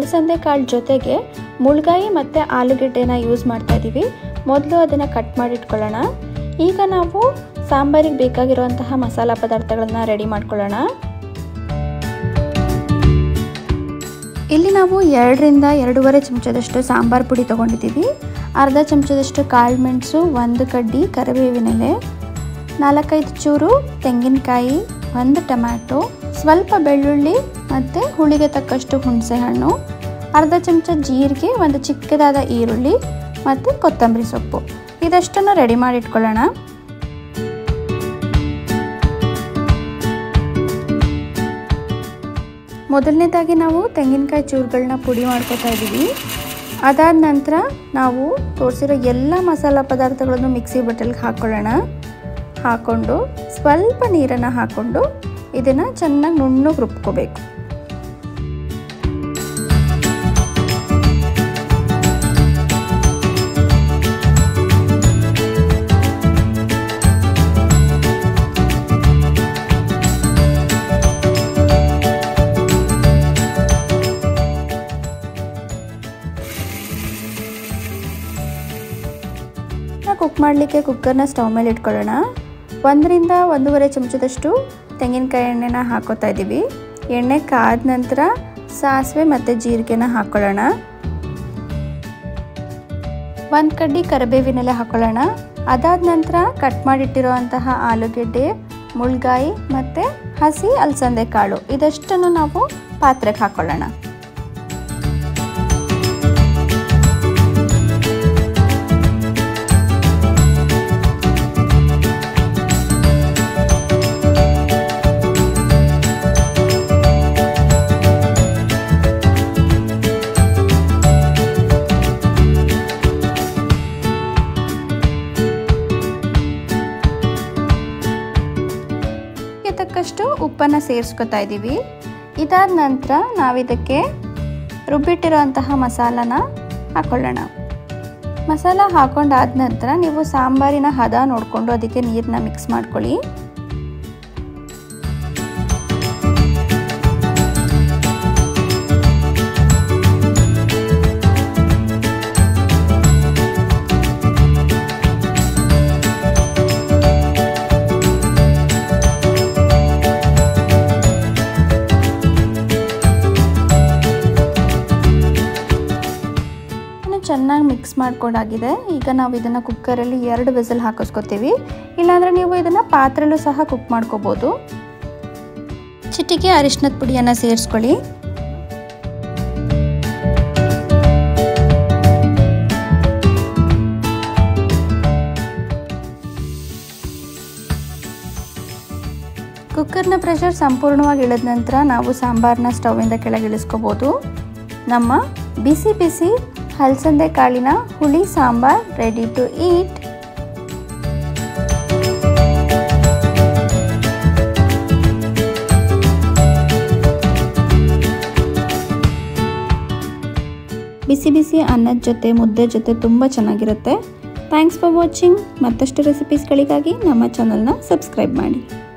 ಅಲಸಂದೆ ಕಾಳು ಜೊತೆಗೆ ಮುಳ್ಗಾಯಿ ಮತ್ತು ಆಲೂಗೆಡ್ಡೆನ ಯೂಸ್ ಮಾಡ್ತಾ ಇದ್ದೀವಿ ಮೊದಲು ಅದನ್ನು ಕಟ್ ಮಾಡಿ ಇಟ್ಕೊಳ್ಳೋಣ ಈಗ ನಾವು ಸಾಂಬಾರಿಗೆ ಬೇಕಾಗಿರುವಂತಹ ಮಸಾಲ ಪದಾರ್ಥಗಳನ್ನ ರೆಡಿ ಮಾಡ್ಕೊಳ್ಳೋಣ ಇಲ್ಲಿ ನಾವು ಎರಡರಿಂದ ಎರಡೂವರೆ ಚಮಚದಷ್ಟು ಸಾಂಬಾರು ಪುಡಿ ತೊಗೊಂಡಿದ್ದೀವಿ ಅರ್ಧ ಚಮಚದಷ್ಟು ಕಾಳು ಮೆಣಸು ಒಂದು ಕಡ್ಡಿ ಕರಿಬೇವಿನೆಲೆ ನಾಲ್ಕೈದು ಚೂರು ತೆಂಗಿನಕಾಯಿ ಒಂದು ಟೊಮ್ಯಾಟೊ ಸ್ವಲ್ಪ ಬೆಳ್ಳುಳ್ಳಿ ಮತ್ತು ಹುಳಿಗೆ ತಕ್ಕಷ್ಟು ಹುಣಸೆಹಣ್ಣು ಅರ್ಧ ಚಮಚ ಜೀರಿಗೆ ಒಂದು ಚಿಕ್ಕದಾದ ಈರುಳ್ಳಿ ಮತ್ತು ಕೊತ್ತಂಬರಿ ಸೊಪ್ಪು ಇದಷ್ಟನ್ನು ರೆಡಿ ಮಾಡಿ ಇಟ್ಕೊಳ್ಳೋಣ ಮೊದಲನೇದಾಗಿ ನಾವು ತೆಂಗಿನಕಾಯಿ ಚೂರುಗಳನ್ನ ಪುಡಿ ಮಾಡ್ಕೊತಾ ಇದ್ದೀವಿ ಅದಾದ ನಂತರ ನಾವು ತೋರಿಸಿರೋ ಎಲ್ಲ ಮಸಾಲ ಪದಾರ್ಥಗಳನ್ನು ಮಿಕ್ಸಿ ಬಟ್ಟಲಿಗೆ ಹಾಕ್ಕೊಳ್ಳೋಣ ಹಾಕ್ಕೊಂಡು ಸ್ವಲ್ಪ ನೀರನ್ನು ಹಾಕ್ಕೊಂಡು ಇದನ್ನು ಚೆನ್ನಾಗಿ ನುಣ್ಣಗೆ ರುಬ್ಕೋಬೇಕು ಕುಕ್ ಮಾಡಲಿಕ್ಕೆ ಕುಕ್ಕರ್ನ ಸ್ಟವ್ ಮೇಲೆ ಇಟ್ಕೊಳ್ಳೋಣ ಒಂದರಿಂದ ಒಂದೂವರೆ ಚಮಚದಷ್ಟು ತೆಂಗಿನಕಾಯಿ ಎಣ್ಣೆನ ಹಾಕೋತಾ ಇದ್ದೀವಿ ಎಣ್ಣೆ ಕಾದ ನಂತರ ಸಾಸಿವೆ ಮತ್ತು ಜೀರಿಗೆನ ಹಾಕ್ಕೊಳ್ಳೋಣ ಒಂದು ಕಡ್ಡಿ ಕರಿಬೇವಿನೆಲೆ ಹಾಕ್ಕೊಳ್ಳೋಣ ಅದಾದ ನಂತರ ಕಟ್ ಮಾಡಿಟ್ಟಿರುವಂತಹ ಆಲೂಗೆಡ್ಡೆ ಮುಳ್ಗಾಯಿ ಮತ್ತು ಹಸಿ ಅಲಸಂದೆ ಕಾಳು ಇದಷ್ಟನ್ನು ನಾವು ಪಾತ್ರೆಗೆ ಹಾಕ್ಕೊಳ್ಳೋಣ ತಕ್ಕಷ್ಟು ಉಪ್ಪನ್ನು ಸೇರಿಸ್ಕೊತಾ ಇದ್ದೀವಿ ಇದಾದ ನಂತರ ನಾವಿದಕ್ಕೆ ರುಬ್ಬಿಟ್ಟಿರೋಂತಹ ಮಸಾಲನ ಹಾಕೊಳ್ಳೋಣ ಮಸಾಲ ಹಾಕೊಂಡಾದ ನಂತರ ನೀವು ಸಾಂಬಾರಿನ ಹದ ನೋಡಿಕೊಂಡು ಅದಕ್ಕೆ ನೀರನ್ನ ಮಿಕ್ಸ್ ಮಾಡ್ಕೊಳ್ಳಿ ಚೆನ್ನಾಗಿ ಮಿಕ್ಸ್ ಮಾಡ್ಕೊಂಡಾಗಿದೆ ಈಗ ನಾವು ಇದನ್ನು ಕುಕ್ಕರಲ್ಲಿ ಎರಡು ವಿಸಲ್ ಹಾಕಿಸ್ಕೊತೀವಿ ಇಲ್ಲಾಂದರೆ ನೀವು ಇದನ್ನು ಪಾತ್ರೆಲ್ಲೂ ಸಹ ಕುಕ್ ಮಾಡ್ಕೋಬೋದು ಚಿಟಿಕೆ ಅರಿಶಿನದ ಪುಡಿಯನ್ನು ಸೇರಿಸ್ಕೊಳ್ಳಿ ಕುಕ್ಕರ್ನ ಪ್ರೆಷರ್ ಸಂಪೂರ್ಣವಾಗಿ ಇಳಿದ ನಂತರ ನಾವು ಸಾಂಬಾರನ್ನ ಸ್ಟವ್ವಿಂದ ಕೆಳಗೆ ಇಳಿಸ್ಕೋಬೋದು ನಮ್ಮ ಬಿಸಿ ಬಿಸಿ ಹಲಸಂದೆ ಕಾಳಿನ ಹುಳಿ ಸಾಂಬಾರ್ ರೆಡಿ ಟು ಈಟ್ ಬಿಸಿ ಬಿಸಿ ಅನ್ನದ ಜೊತೆ ಮುದ್ದೆ ಜೊತೆ ತುಂಬ ಚೆನ್ನಾಗಿರುತ್ತೆ ಥ್ಯಾಂಕ್ಸ್ ಫಾರ್ ವಾಚಿಂಗ್ ಮತ್ತಷ್ಟು ರೆಸಿಪೀಸ್ಗಳಿಗಾಗಿ ನಮ್ಮ ಚಾನಲ್ನ ಸಬ್ಸ್ಕ್ರೈಬ್ ಮಾಡಿ